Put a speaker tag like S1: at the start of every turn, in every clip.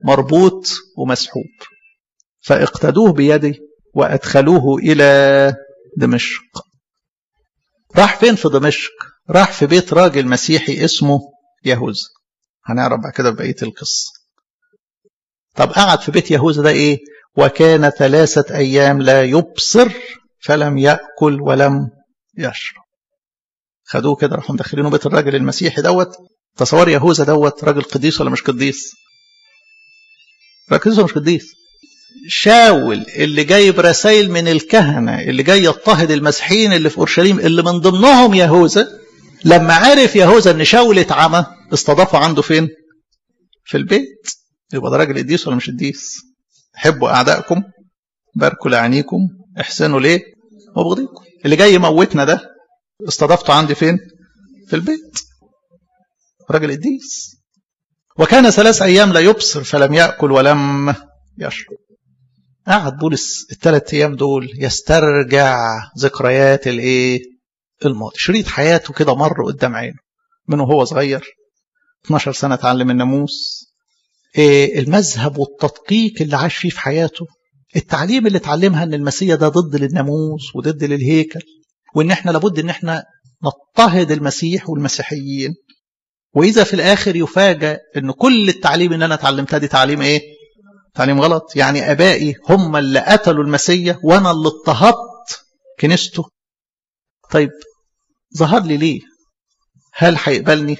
S1: مربوط ومسحوب فاقتدوه بيده وأدخلوه إلى دمشق راح فين في دمشق راح في بيت راجل مسيحي اسمه يهوذا هنعرف بعد كده بقية القصة طب قعد في بيت يهوذا ده ايه وكان ثلاثة أيام لا يبصر فلم يأكل ولم يشرب خدوه كده راحوا مدخلينه بيت الراجل المسيحي دوت تصور يهوذا دوت راجل قديس ولا مش قديس راجل قديس ولا مش قديس شاول اللي جايب رسائل من الكهنة اللي جاي يضطهد المسيحيين اللي في أورشليم اللي من ضمنهم يهوذا لما عرف يهوذا ان شاول اتعمى استضافه عنده فين في البيت يبقى ده راجل قديس ولا مش قديس حبوا اعدائكم باركوا لعينيكم احسنوا ليه وبغضيكم اللي جاي يموتنا ده استضافته عندي فين في البيت راجل قديس وكان ثلاث ايام لا يبصر فلم ياكل ولم يشرب قعد بولس الثلاث ايام دول يسترجع ذكريات الايه الماضي شريط حياته كده مر قدام عينه من وهو صغير 12 سنه اتعلم الناموس إيه المذهب والتدقيق اللي عاش فيه في حياته التعليم اللي اتعلمها ان المسيح ده ضد للناموس وضد للهيكل وان احنا لابد ان احنا نضطهد المسيح والمسيحيين واذا في الاخر يفاجأ ان كل التعليم اللي انا اتعلمتها دي تعليم ايه تعليم غلط يعني ابائي هم اللي قتلوا المسيح وانا اللي اضطهدت كنيسته طيب ظهر لي ليه هل هيقبلني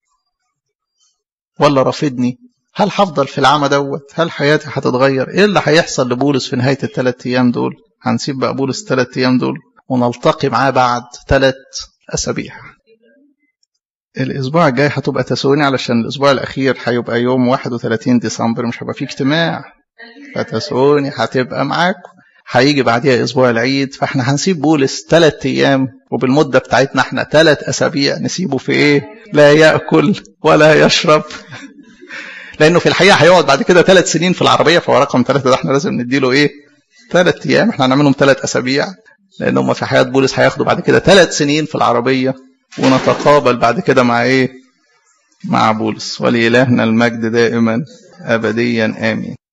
S1: ولا رافضني هل هفضل في العمى دوت هل حياتي هتتغير ايه اللي هيحصل لبولس في نهايه الثلاث ايام دول هنسيب بقى بولس الثلاث ايام دول ونلتقي معاه بعد ثلاث اسابيع الاسبوع الجاي هتبقى تسوني علشان الاسبوع الاخير هيبقى يوم 31 ديسمبر مش هيبقى فيه اجتماع فتسوني هتبقى معاكم هيجي بعديها اسبوع العيد فاحنا هنسيب بولس ثلاث ايام وبالمده بتاعتنا احنا ثلاث اسابيع نسيبه في ايه لا ياكل ولا يشرب لانه في الحقيقه هيقعد بعد كده ثلاث سنين في العربيه فهو رقم ثلاثه ده احنا لازم نديله ايه؟ ثلاث ايام احنا هنعملهم ثلاث اسابيع لان هم في حياه بولس هياخدوا بعد كده ثلاث سنين في العربيه ونتقابل بعد كده مع ايه؟ مع بولس ولإلهنا المجد دائما ابديا امين